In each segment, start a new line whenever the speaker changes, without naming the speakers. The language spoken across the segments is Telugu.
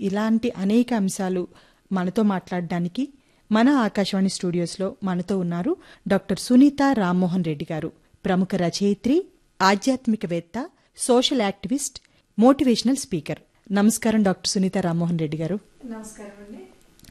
ఇలాంటి అనేక అంశాలు మనతో మాట్లాడడానికి మన ఆకాశవాణి స్టూడియోస్లో మనతో ఉన్నారు డాక్టర్ సునీత రామ్మోహన్ రెడ్డి గారు ప్రముఖ రచయిత్రి ఆధ్యాత్మికవేత్త సోషల్ యాక్టివిస్ట్ మోటివేషనల్ స్పీకర్ నమస్కారం డాక్టర్ సునీత రామ్మోహన్ రెడ్డి గారు
నమస్కారం అండి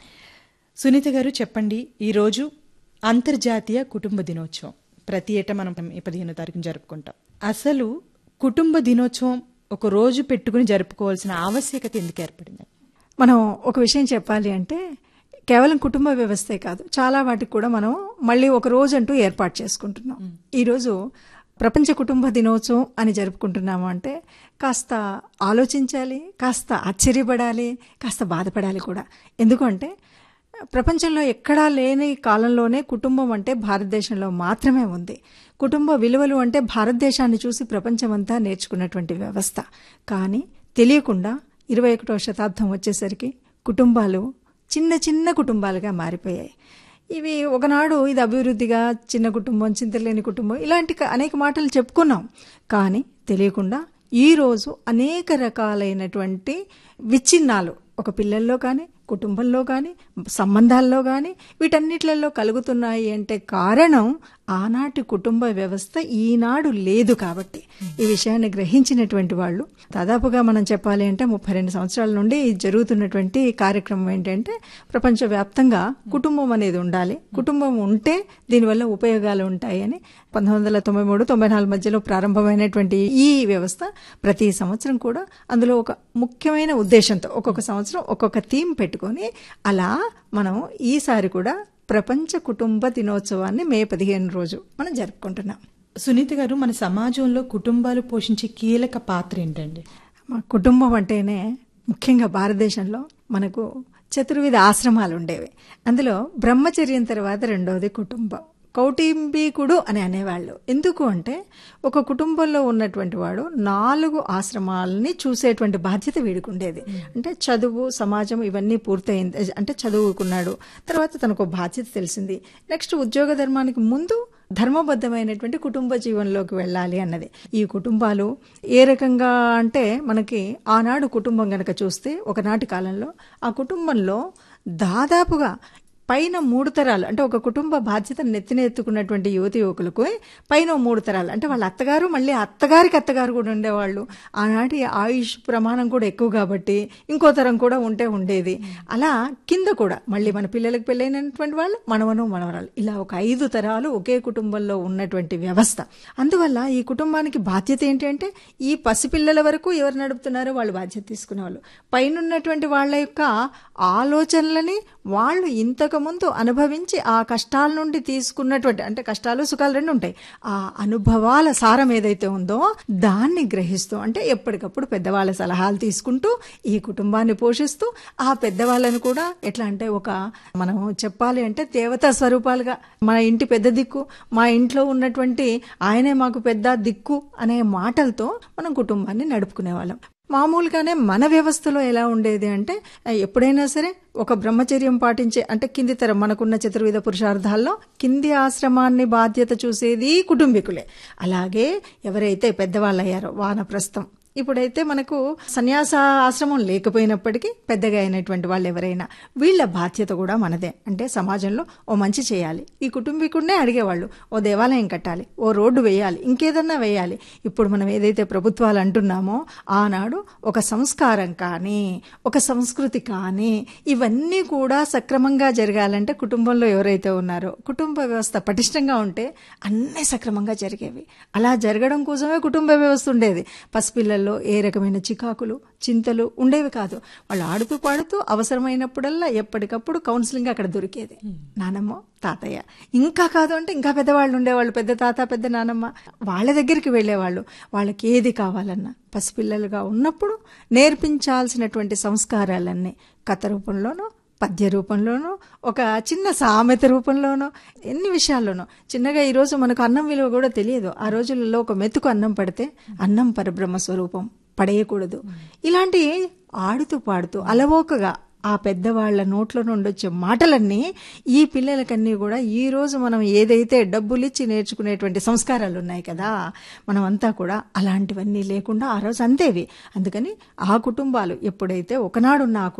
సునీత గారు చెప్పండి ఈరోజు అంతర్జాతీయ కుటుంబ దినోత్సవం ప్రతి ఏటా మనం ఈ పదిహేనో తారీఖున జరుపుకుంటాం అసలు కుటుంబ దినోత్సవం ఒక రోజు పెట్టుకుని జరుపుకోవాల్సిన ఆవశ్యకత ఎందుకు ఏర్పడింది
మనం ఒక విషయం చెప్పాలి అంటే కేవలం కుటుంబ వ్యవస్థే కాదు చాలా వాటికి కూడా మనం మళ్ళీ ఒక రోజు అంటూ ఏర్పాటు చేసుకుంటున్నాం ఈరోజు ప్రపంచ కుటుంబ దినోత్సవం అని జరుపుకుంటున్నాము అంటే కాస్త ఆలోచించాలి కాస్త ఆశ్చర్యపడాలి కాస్త బాధపడాలి కూడా ఎందుకంటే ప్రపంచంలో ఎక్కడా లేని కాలంలోనే కుటుంబం అంటే భారతదేశంలో మాత్రమే ఉంది కుటుంబ విలువలు అంటే భారతదేశాన్ని చూసి ప్రపంచమంతా నేర్చుకున్నటువంటి వ్యవస్థ కానీ తెలియకుండా ఇరవై ఒకటవ శతాబ్దం వచ్చేసరికి కుటుంబాలు చిన్న చిన్న కుటుంబాలుగా మారిపోయాయి ఇవి ఒకనాడు ఇది అభివృద్ధిగా చిన్న కుటుంబం చింతలేని కుటుంబం ఇలాంటి అనేక మాటలు చెప్పుకున్నాం కానీ తెలియకుండా ఈరోజు అనేక రకాలైనటువంటి విచ్ఛిన్నాలు ఒక పిల్లల్లో కానీ కుటుంబంలో కానీ సంబంధాల్లో కానీ వీటన్నిట్లలో కలుగుతున్నాయి అంటే కారణం ఆనాటి కుటుంబ వ్యవస్థ ఈనాడు లేదు కాబట్టి ఈ విషయాన్ని గ్రహించినటువంటి వాళ్ళు దాదాపుగా మనం చెప్పాలి అంటే ముప్పై రెండు సంవత్సరాల నుండి జరుగుతున్నటువంటి కార్యక్రమం ఏంటంటే ప్రపంచవ్యాప్తంగా కుటుంబం అనేది ఉండాలి కుటుంబం ఉంటే దీనివల్ల ఉపయోగాలు ఉంటాయని పంతొమ్మిది వందల తొంభై మూడు తొంభై నాలుగు మధ్యలో ప్రారంభమైనటువంటి ఈ వ్యవస్థ ప్రతి సంవత్సరం కూడా అందులో ఒక ముఖ్యమైన ఉద్దేశంతో ఒక్కొక్క సంవత్సరం ఒక్కొక్క థీమ్ పెట్టుకొని అలా మనం ఈసారి కూడా ప్రపంచ కుటుంబ దినోత్సవాన్ని మే పదిహేను రోజు మనం జరుపుకుంటున్నాం
సునీత గారు మన సమాజంలో కుటుంబాలు పోషించే కీలక పాత్ర ఏంటండి
మా కుటుంబం అంటేనే ముఖ్యంగా భారతదేశంలో మనకు చతుర్విధ ఆశ్రమాలు ఉండేవి అందులో బ్రహ్మచర్యం తర్వాత రెండవది కుటుంబం కౌటుంబీకుడు అని అనేవాళ్ళు ఎందుకు అంటే ఒక కుటుంబంలో ఉన్నటువంటి వాడు నాలుగు ఆశ్రమాలని చూసేటువంటి బాధ్యత వీడికి ఉండేది అంటే చదువు సమాజం ఇవన్నీ పూర్తయింది అంటే చదువుకున్నాడు తర్వాత తనకు బాధ్యత తెలిసింది నెక్స్ట్ ఉద్యోగ ధర్మానికి ముందు ధర్మబద్ధమైనటువంటి కుటుంబ జీవనంలోకి వెళ్ళాలి అన్నది ఈ కుటుంబాలు ఏ రకంగా అంటే మనకి ఆనాడు కుటుంబం గనక చూస్తే ఒకనాటి కాలంలో ఆ కుటుంబంలో దాదాపుగా పైన మూడు తరాలు అంటే ఒక కుటుంబ బాధ్యత నెత్తినెత్తుకున్నటువంటి యువతి యువకులకు పైన మూడు తరాలు అంటే వాళ్ళ అత్తగారు మళ్ళీ అత్తగారికి అత్తగారు కూడా ఉండేవాళ్ళు ఆనాటి ఆయుష్ ప్రమాణం కూడా ఎక్కువ కాబట్టి ఇంకో తరం కూడా ఉంటే ఉండేది అలా కింద కూడా మళ్ళీ మన పిల్లలకు పెళ్ళైనటువంటి వాళ్ళు మనవను మనవరాలు ఇలా ఒక ఐదు తరాలు ఒకే కుటుంబంలో ఉన్నటువంటి వ్యవస్థ అందువల్ల ఈ కుటుంబానికి బాధ్యత ఏంటి అంటే ఈ పసిపిల్లల వరకు ఎవరు నడుపుతున్నారో వాళ్ళు బాధ్యత తీసుకునేవాళ్ళు పైన ఉన్నటువంటి వాళ్ళ యొక్క ఆలోచనలని వాళ్ళు ఇంతకు ముందు అనుభవించి ఆ కష్టాల నుండి తీసుకున్నటువంటి అంటే కష్టాలు సుఖాలు రెండు ఉంటాయి ఆ అనుభవాల సారం ఏదైతే ఉందో దాన్ని గ్రహిస్తూ అంటే ఎప్పటికప్పుడు పెద్దవాళ్ళ సలహాలు తీసుకుంటూ ఈ కుటుంబాన్ని పోషిస్తూ ఆ పెద్దవాళ్ళని కూడా ఎట్లా అంటే ఒక మనం చెప్పాలి అంటే దేవతా స్వరూపాలుగా మన ఇంటి పెద్ద దిక్కు మా ఇంట్లో ఉన్నటువంటి ఆయనే మాకు పెద్ద దిక్కు అనే మాటలతో మనం కుటుంబాన్ని నడుపుకునే వాళ్ళం మామూలుగానే మన వ్యవస్థలో ఎలా ఉండేది అంటే ఎప్పుడైనా సరే ఒక బ్రహ్మచర్యం పాటించే అంటే కింది తరం మనకున్న చతుర్విధ పురుషార్థాల్లో కింది ఆశ్రమాన్ని బాధ్యత చూసేది కుటుంబీకులే అలాగే ఎవరైతే పెద్దవాళ్ళు అయ్యారో వానప్రస్థం ఇప్పుడైతే మనకు సన్యాస ఆశ్రమం లేకపోయినప్పటికీ పెద్దగా అయినటువంటి వాళ్ళు ఎవరైనా వీళ్ళ బాధ్యత కూడా మనదే అంటే సమాజంలో ఓ మంచి చేయాలి ఈ కుటుంబీకుడినే అడిగేవాళ్ళు ఓ దేవాలయం కట్టాలి ఓ రోడ్డు వేయాలి ఇంకేదన్నా వేయాలి ఇప్పుడు మనం ఏదైతే ప్రభుత్వాలు అంటున్నామో ఆనాడు ఒక సంస్కారం కానీ ఒక సంస్కృతి కానీ ఇవన్నీ కూడా సక్రమంగా జరగాలంటే కుటుంబంలో ఎవరైతే ఉన్నారో కుటుంబ వ్యవస్థ పటిష్టంగా ఉంటే అన్నీ సక్రమంగా జరిగేవి అలా జరగడం కోసమే కుటుంబ వ్యవస్థ ఉండేది పసిపిల్లలు పిల్లల్లో ఏ రకమైన చికాకులు చింతలు ఉండేవి కాదు వాళ్ళు ఆడుతూ పాడుతూ అవసరమైనప్పుడల్లా ఎప్పటికప్పుడు కౌన్సిలింగ్ అక్కడ దొరికేది నానమ్మ తాతయ్య ఇంకా కాదు అంటే ఇంకా పెద్దవాళ్ళు ఉండేవాళ్ళు పెద్ద తాత పెద్ద నానమ్మ వాళ్ళ దగ్గరికి వెళ్ళేవాళ్ళు వాళ్ళకి ఏది కావాలన్నా పసిపిల్లలుగా ఉన్నప్పుడు నేర్పించాల్సినటువంటి సంస్కారాలన్నీ కథ రూపంలోనూ పద్య రూపంలోనూ ఒక చిన్న సామెత రూపంలోనూ ఎన్ని విషయాల్లోనూ చిన్నగా ఈరోజు మనకు అన్నం విలువ కూడా తెలియదు ఆ రోజులలో ఒక మెతుకు అన్నం పడితే అన్నం పరబ్రహ్మ స్వరూపం పడేయకూడదు ఇలాంటి ఆడుతూ పాడుతూ అలవోకగా ఆ పెద్దవాళ్ల నోట్లో నుండి వచ్చే మాటలన్నీ ఈ పిల్లలకన్నీ కూడా ఈ రోజు మనం ఏదైతే డబ్బులిచ్చి నేర్చుకునేటువంటి సంస్కారాలు ఉన్నాయి కదా మనం అంతా కూడా అలాంటివన్నీ లేకుండా ఆ రోజు అంతేవి అందుకని ఆ కుటుంబాలు ఎప్పుడైతే ఒకనాడున్న ఆ